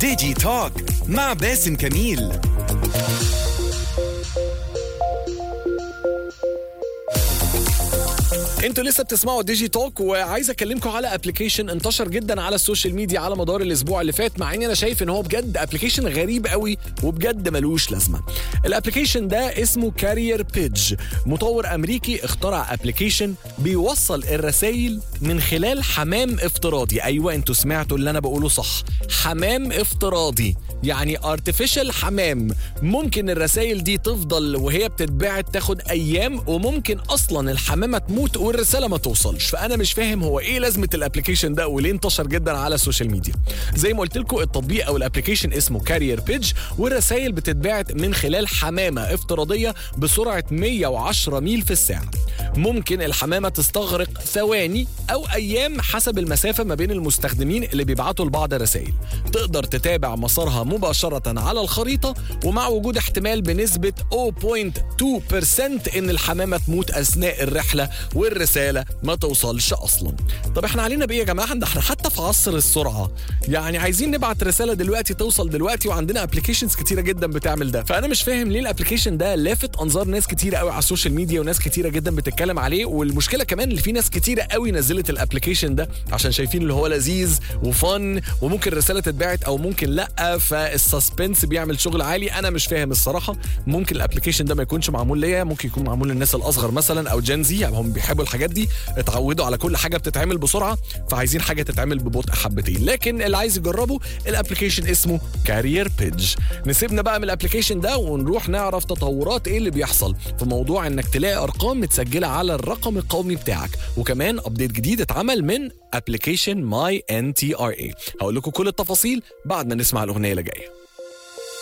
ديجي توك مع باسم كميل انتوا لسه بتسمعوا ديجي توك وعايز اكلمكم على ابلكيشن انتشر جدا على السوشيال ميديا على مدار الاسبوع اللي فات مع اني انا شايف ان هو بجد ابلكيشن غريب قوي وبجد ملوش لازمه الابلكيشن ده اسمه كارير بيج مطور امريكي اخترع ابلكيشن بيوصل الرسائل من خلال حمام افتراضي ايوه انتوا سمعتوا اللي انا بقوله صح حمام افتراضي يعني ارتفيشال حمام ممكن الرسائل دي تفضل وهي بتتبعت تاخد ايام وممكن اصلا الحمامه تموت والرساله ما توصلش فانا مش فاهم هو ايه لازمه الابلكيشن ده وليه انتشر جدا على السوشيال ميديا زي ما قلت لكم التطبيق او الابلكيشن اسمه كارير بيج والرسائل بتتبعت من خلال حمامه افتراضيه بسرعه 110 ميل في الساعه ممكن الحمامه تستغرق ثواني او ايام حسب المسافه ما بين المستخدمين اللي بيبعتوا لبعض الرسائل تقدر تتابع مسارها مباشره على الخريطه ومع وجود احتمال بنسبه 0.2% ان الحمامه تموت اثناء الرحله والرساله ما توصلش اصلا طب احنا علينا بايه يا جماعه ده احنا حتى في عصر السرعه يعني عايزين نبعت رساله دلوقتي توصل دلوقتي وعندنا ابلكيشنز كتيره جدا بتعمل ده فانا مش فاهم ليه الابلكيشن ده لافت انظار ناس كتيره قوي على السوشيال ميديا وناس كتيره جدا بتتكلم عليه والمشكله كمان اللي في ناس كتيره قوي نزلت الابلكيشن ده عشان شايفين اللي هو لذيذ وفن وممكن الرساله تتبعت او ممكن لا فالسسبنس بيعمل شغل عالي انا مش فاهم الصراحه ممكن الابلكيشن ده ما يكونش معمول ليا ممكن يكون معمول للناس الاصغر مثلا او جين زي يعني هم بيحبوا الحاجات دي اتعودوا على كل حاجه بتتعمل بسرعه فعايزين حاجه تتعمل ببطء حبتين لكن اللي عايز يجربه الابلكيشن اسمه كارير بيج نسيبنا بقى من الابلكيشن ده ونروح نعرف تطورات ايه اللي بيحصل في موضوع انك تلاقي ارقام متسجله على الرقم القومي بتاعك وكمان ابديت جديد اتعمل من ابلكيشن ماي ان تي ار اي هقول لكم كل التفاصيل بعد ما نسمع الاغنيه اللي جايه